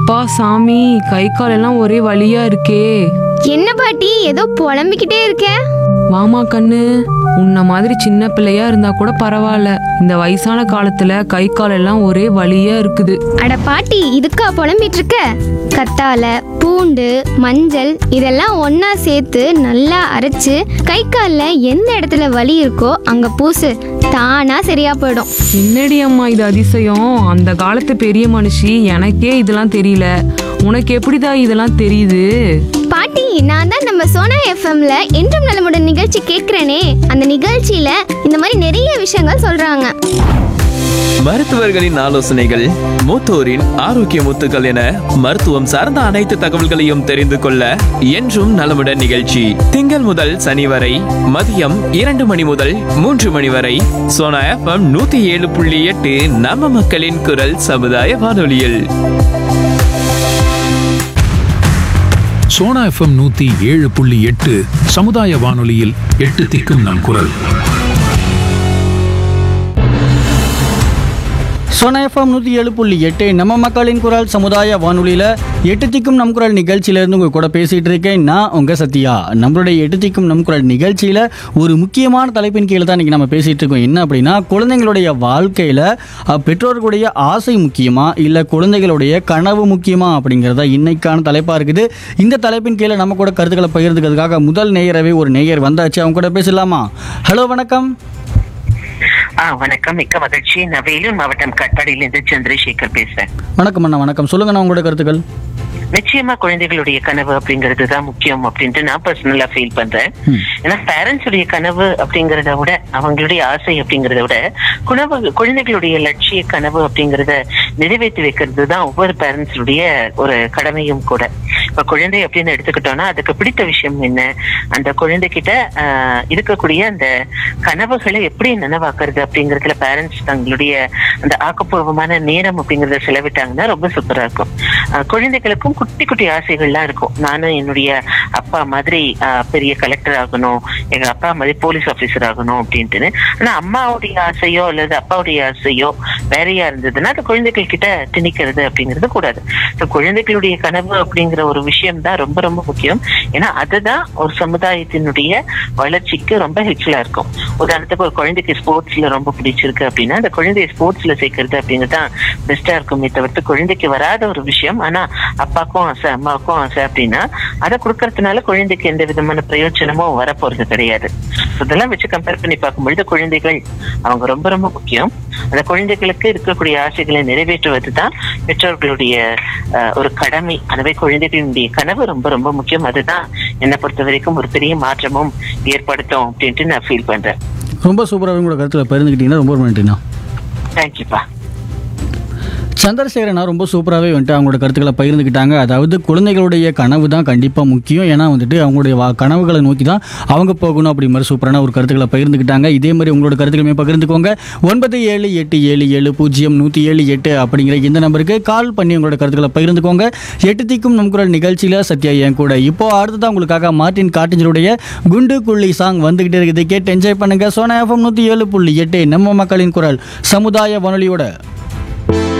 அப்பா சாமி கை கால் எல்லாம் ஒரே வலியா இருக்கே என்ன பாட்டி ஏதோ புலம்பிக்கிட்டே இருக்க வாமா கண்ணு உன்ன மாதிரி சின்ன பிள்ளையா இருந்தா கூட பரவாயில்ல இந்த வயசான காலத்துல கை கால் எல்லாம் ஒரே வலியா இருக்குது அட பாட்டி இதுக்கா புலம்பிட்டு இருக்க கத்தால பூண்டு மஞ்சள் இதெல்லாம் ஒண்ணா சேர்த்து நல்லா அரைச்சு கை காலில் எந்த இடத்துல வலி இருக்கோ அங்க பூசு தானா சரியா போயிடும் என்னடி அம்மா இது அதிசயம் அந்த காலத்து பெரிய மனுஷி எனக்கே இதெல்லாம் தெரியல உனக்கு எப்படிடா இதெல்லாம் தெரியுது பாட்டி நான் தான் நம்ம சோனா எஃப்எம்ல என்றும் நலமுடன் நிகழ்ச்சி கேட்கிறேனே அந்த நிகழ்ச்சியில இந்த மாதிரி நிறைய விஷயங்கள் சொல்றாங்க மருத்துவர்களின் ஆலோசனைகள் மூத்தோரின் ஆரோக்கிய முத்துக்கள் என மருத்துவம் சார்ந்த அனைத்து தகவல்களையும் தெரிந்து கொள்ள என்றும் நலமுடன் நிகழ்ச்சி திங்கள் முதல் சனி வரை மதியம் இரண்டு மணி முதல் மூன்று மணி வரை சோனா எஃப்எம் நூத்தி ஏழு புள்ளி எட்டு நம்ம மக்களின் குரல் சமுதாய வானொலியில் சோனா எஃப்எம் நூத்தி ஏழு புள்ளி எட்டு சமுதாய வானொலியில் எட்டு திக்கும் நம் குரல் சோனா எஃப்எம் நூற்றி ஏழு புள்ளி எட்டு நம்ம மக்களின் குரல் சமுதாய வானொலியில் எட்டு திக்கும் நம் குரல் நிகழ்ச்சியிலேருந்து உங்கள் கூட பேசிகிட்டு இருக்கேன் நான் உங்கள் சத்யா நம்மளுடைய எட்டு திக்கும் நம் குரல் நிகழ்ச்சியில் ஒரு முக்கியமான தலைப்பின் கீழே தான் இன்றைக்கி நம்ம பேசிகிட்டு இருக்கோம் என்ன அப்படின்னா குழந்தைங்களுடைய வாழ்க்கையில் அஹ், பெற்றோர்களுடைய ஆசை முக்கியமா இல்லை குழந்தைகளுடைய கனவு முக்கியமா அப்படிங்கிறத இன்னைக்கான தலைப்பாக இருக்குது இந்த தலைப்பின் கீழே நம்ம கூட கருத்துக்களை பகிர்ந்துக்கிறதுக்காக முதல் நேயரவே ஒரு நேயர் வந்தாச்சு அவங்க கூட பேசலாமா ஹலோ வணக்கம் ஆ வணக்கம் மிக்க மகிழ்ச்சி நான் வேலூர் மாவட்டம் கட்பாடியிலிருந்து சந்திரசேகர் பேசுறேன் வணக்கம் அண்ணா வணக்கம் சொல்லுங்கண்ணா உங்களோட கருத்துக்கள் நிச்சயமா குழந்தைகளுடைய கனவு அப்படிங்கிறது தான் முக்கியம் அப்படின்ட்டு நான் பர்சனலா ஃபீல் பண்றேன் ஏன்னா பேரண்ட்ஸ் உடைய கனவு அப்படிங்கறத விட அவங்களுடைய ஆசை அப்படிங்கறத விட குணவு குழந்தைகளுடைய லட்சிய கனவு அப்படிங்கறத நிறைவேற்றி வைக்கிறது தான் ஒவ்வொரு பேரண்ட்ஸுடைய ஒரு கடமையும் கூட இப்ப குழந்தை அப்படின்னு எடுத்துக்கிட்டோம்னா அதுக்கு பிடித்த விஷயம் என்ன அந்த குழந்தைகிட்ட ஆஹ், இருக்கக்கூடிய அந்த கனவுகளை எப்படி நனவாக்குறது அப்படிங்கறதுல பேரண்ட்ஸ் தங்களுடைய அந்த ஆக்கப்பூர்வமான நேரம் அப்படிங்கறத செலவிட்டாங்கன்னா ரொம்ப சூப்பரா இருக்கும் ஆஹ், குழந்தைகளுக்கும் குட்டி குட்டி ஆசைகள்லாம் இருக்கும் நானும் என்னுடைய அப்பா மாதிரி ஆஹ், பெரிய கலெக்டர் ஆகணும் எங்க அப்பா மாதிரி போலீஸ் ஆபீசர் ஆகணும் அப்படின்ட்டுன்னு ஆனா அம்மாவுடைய ஆசையோ அல்லது அப்பாவுடைய ஆசையோ வேறையா இருந்ததுன்னா அது குழந்தைகள் கிட்ட திணிக்கிறது அப்படிங்கிறது கூடாது So, குழந்தைகளுடைய கனவு அப்படிங்கிற ஒரு விஷயம் தான் ரொம்ப ரொம்ப முக்கியம் ஏன்னா அதுதான் ஒரு சமுதாயத்தினுடைய வளர்ச்சிக்கு ரொம்ப ஹெல்ப்ஃபுல்லா இருக்கும் உதாரணத்துக்கு ஒரு குழந்தைக்கு ஸ்போர்ட்ஸ்ல ரொம்ப பிடிச்சிருக்கு அப்படின்னா அந்த குழந்தைய ஸ்போர்ட்ஸ்ல சேர்க்கறது அப்படிங்கிறது தான் பெஸ்டா இருக்குமே தவிர்த்து குழந்தைக்கு வராத ஒரு விஷயம் ஆனா அப்பாவுக்கும் ஆசை அம்மாவுக்கும் ஆசை அப்படின்னா அதை கொடுக்கறதுனால குழந்தைக்கு எந்த விதமான பிரயோஜனமும் வரப்போறது கிடையாது So, இதெல்லாம் வச்சு கம்பேர் பண்ணி பார்க்கும்பொழுது குழந்தைகள் அவங்க ரொம்ப ரொம்ப முக்கியம் அந்த குழந்தைகளுக்கு இருக்கக்கூடிய ஆசைகளை நிறைவேற்றுவது தான் பெற்றோர்களுடைய அஹ், ஒரு கடமை எனவே குழந்தைகளுடைய கனவு ரொம்ப ரொம்ப முக்கியம் அதுதான் என்னை பொறுத்த வரைக்கும் ஒரு பெரிய மாற்றமும் ஏற்படுத்தும் அப்படின்ட்டு நான் ஃபீல் பண்றேன் ரொம்ப சூப்பராக உங்களோட கருத்தில் பகிர்ந்துக்கிட்டீங்கன்னா ரொம்ப ரொம்ப நன்றிண்ணா தேங்க்யூப்பா சந்திரசேகரனா ரொம்ப சூப்பராகவே வந்துட்டு அவங்களோட கருத்துக்களை பகிர்ந்துக்கிட்டாங்க அதாவது குழந்தைகளுடைய கனவு தான் கண்டிப்பாக முக்கியம் ஏன்னா வந்துட்டு அவங்களுடைய வா- கனவுகளை நோக்கி தான் அவங்க போகணும் அப்படி மாதிரி சூப்பரான ஒரு கருத்துக்களை பகிர்ந்துக்கிட்டாங்க இதே மாதிரி உங்களோட கருத்துக்களுமே பகிர்ந்துக்கோங்க ஒன்பது ஏழு எட்டு ஏழு ஏழு பூஜ்ஜியம் நூற்றி ஏழு எட்டு அப்படிங்கிற இந்த நம்பருக்கு கால் பண்ணி உங்களோட கருத்துக்களை பகிர்ந்துக்கோங்க எட்டு திக்கும் நம் குரல் நிகழ்ச்சியில் சத்யா என் கூட இப்போ அடுத்ததான் உங்களுக்காக மார்ட்டின் காட்டிஞ்சருடைய குண்டு குள்ளி சாங் வந்துகிட்டே இருக்குது கேட்டு என்ஜாய் பண்ணுங்க சோனா எஃப்எம் நூற்றி ஏழு புள்ளி எட்டு நம்ம மக்களின் குரல் சமுதாய வானொலியோட